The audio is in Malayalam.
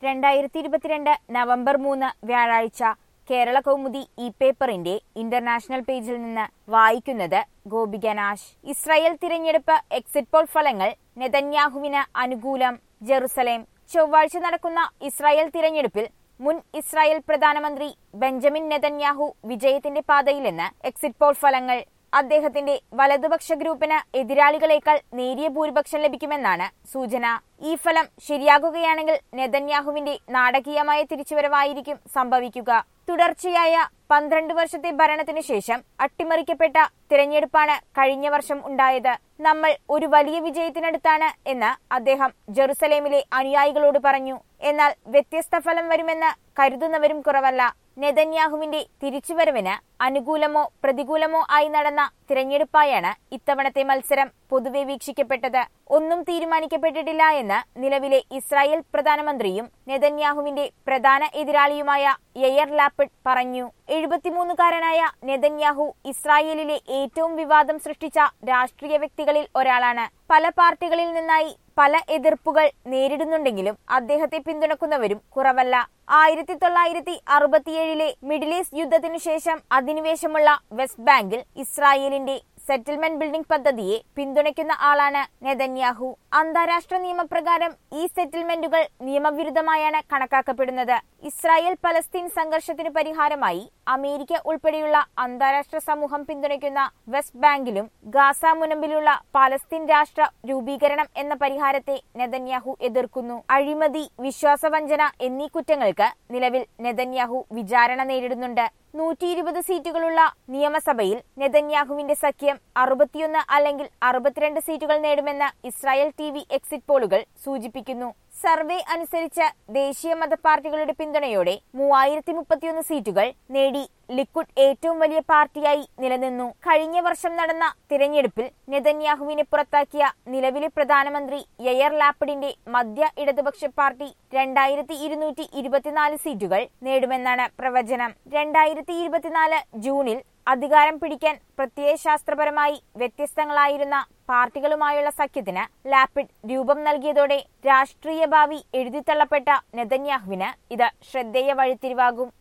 രണ്ടായിരത്തി ഇരുപത്തിരണ്ട് നവംബർ മൂന്ന് വ്യാഴാഴ്ച കേരള കൗമുദി ഇ പേപ്പറിന്റെ ഇന്റർനാഷണൽ പേജിൽ നിന്ന് വായിക്കുന്നത് ഗോപിക നാശ് ഇസ്രായേൽ തിരഞ്ഞെടുപ്പ് എക്സിറ്റ് പോൾ ഫലങ്ങൾ നെതന്യാഹുവിന് അനുകൂലം ജെറുസലേം ചൊവ്വാഴ്ച നടക്കുന്ന ഇസ്രായേൽ തിരഞ്ഞെടുപ്പിൽ മുൻ ഇസ്രായേൽ പ്രധാനമന്ത്രി ബെഞ്ചമിൻ നെതന്യാഹു വിജയത്തിന്റെ പാതയിലെന്ന് എക്സിറ്റ് പോൾ ഫലങ്ങൾ അദ്ദേഹത്തിന്റെ വലതുപക്ഷ ഗ്രൂപ്പിന് എതിരാളികളേക്കാൾ നേരിയ ഭൂരിപക്ഷം ലഭിക്കുമെന്നാണ് സൂചന ഈ ഫലം ശരിയാകുകയാണെങ്കിൽ നെതന്യാഹുവിന്റെ നാടകീയമായ തിരിച്ചുവരവായിരിക്കും സംഭവിക്കുക തുടർച്ചയായ പന്ത്രണ്ട് വർഷത്തെ ഭരണത്തിനു ശേഷം അട്ടിമറിക്കപ്പെട്ട തിരഞ്ഞെടുപ്പാണ് കഴിഞ്ഞ വർഷം ഉണ്ടായത് നമ്മൾ ഒരു വലിയ വിജയത്തിനടുത്താണ് എന്ന് അദ്ദേഹം ജെറുസലേമിലെ അനുയായികളോട് പറഞ്ഞു എന്നാൽ വ്യത്യസ്ത ഫലം വരുമെന്ന് കരുതുന്നവരും കുറവല്ല നെതന്യാഹുവിന്റെ തിരിച്ചുവരവിന് അനുകൂലമോ പ്രതികൂലമോ ആയി നടന്ന തിരഞ്ഞെടുപ്പായാണ് ഇത്തവണത്തെ മത്സരം പൊതുവെ വീക്ഷിക്കപ്പെട്ടത് ഒന്നും തീരുമാനിക്കപ്പെട്ടിട്ടില്ല എന്ന് നിലവിലെ ഇസ്രായേൽ പ്രധാനമന്ത്രിയും നെതന്യാഹുവിന്റെ പ്രധാന എതിരാളിയുമായ യയർ ലാപ്പിഡ് പറഞ്ഞു എഴുപത്തിമൂന്നുകാരനായ നെതന്യാഹു ഇസ്രായേലിലെ ഏറ്റവും വിവാദം സൃഷ്ടിച്ച രാഷ്ട്രീയ വ്യക്തികളിൽ ഒരാളാണ് പല പാർട്ടികളിൽ നിന്നായി പല എതിർപ്പുകൾ നേരിടുന്നുണ്ടെങ്കിലും അദ്ദേഹത്തെ പിന്തുണക്കുന്നവരും കുറവല്ല ആയിരത്തി തൊള്ളായിരത്തി അറുപത്തിയേഴിലെ മിഡിൽ ഈസ്റ്റ് യുദ്ധത്തിനു ശേഷം അധിനിവേശമുള്ള വെസ്റ്റ് ബാങ്കിൽ ഇസ്രായേലിന്റെ സെറ്റിൽമെന്റ് ബിൽഡിംഗ് പദ്ധതിയെ പിന്തുണയ്ക്കുന്ന ആളാണ് നെതന്യാഹു അന്താരാഷ്ട്ര നിയമപ്രകാരം ഈ സെറ്റിൽമെന്റുകൾ നിയമവിരുദ്ധമായാണ് കണക്കാക്കപ്പെടുന്നത് ഇസ്രായേൽ പലസ്തീൻ സംഘർഷത്തിന് പരിഹാരമായി അമേരിക്ക ഉൾപ്പെടെയുള്ള അന്താരാഷ്ട്ര സമൂഹം പിന്തുണയ്ക്കുന്ന വെസ്റ്റ് ബാങ്കിലും ഗാസ മുനമ്പിലുള്ള പാലസ്തീൻ രാഷ്ട്ര രൂപീകരണം എന്ന പരിഹാരത്തെ നെതന്യാഹു എതിർക്കുന്നു അഴിമതി വിശ്വാസവഞ്ചന എന്നീ കുറ്റങ്ങൾക്ക് നിലവിൽ നെതന്യാഹു വിചാരണ നേരിടുന്നുണ്ട് നൂറ്റി ഇരുപത് സീറ്റുകളുള്ള നിയമസഭയിൽ നെതന്യാഹുവിന്റെ സഖ്യം അറുപത്തിയൊന്ന് അല്ലെങ്കിൽ അറുപത്തിരണ്ട് സീറ്റുകൾ നേടുമെന്ന് ഇസ്രായേൽ ടി വി എക്സിറ്റ് പോളുകൾ സൂചിപ്പിക്കുന്നു സർവേ അനുസരിച്ച് ദേശീയ മത പാർട്ടികളുടെ പിന്തുണയോടെ മൂവായിരത്തി മുപ്പത്തിയൊന്ന് സീറ്റുകൾ നേടി ലിക്വിഡ് ഏറ്റവും വലിയ പാർട്ടിയായി നിലനിന്നു കഴിഞ്ഞ വർഷം നടന്ന തിരഞ്ഞെടുപ്പിൽ നെതന്യാഹുവിനെ പുറത്താക്കിയ നിലവിലെ പ്രധാനമന്ത്രി യയർ ലാപ്പിഡിന്റെ മധ്യ ഇടതുപക്ഷ പാർട്ടി രണ്ടായിരത്തി ഇരുന്നൂറ്റി ഇരുപത്തിനാല് സീറ്റുകൾ നേടുമെന്നാണ് പ്രവചനം രണ്ടായിരത്തി ഇരുപത്തിനാല് ജൂണിൽ അധികാരം പിടിക്കാൻ പ്രത്യയശാസ്ത്രപരമായി വ്യത്യസ്തങ്ങളായിരുന്ന പാർട്ടികളുമായുള്ള സഖ്യത്തിന് ലാപ്പിഡ് രൂപം നൽകിയതോടെ രാഷ്ട്രീയ ഭാവി എഴുതിത്തള്ളപ്പെട്ട നെതന്യാഹുവിന് ഇത് ശ്രദ്ധേയ വഴിത്തിരിവാകും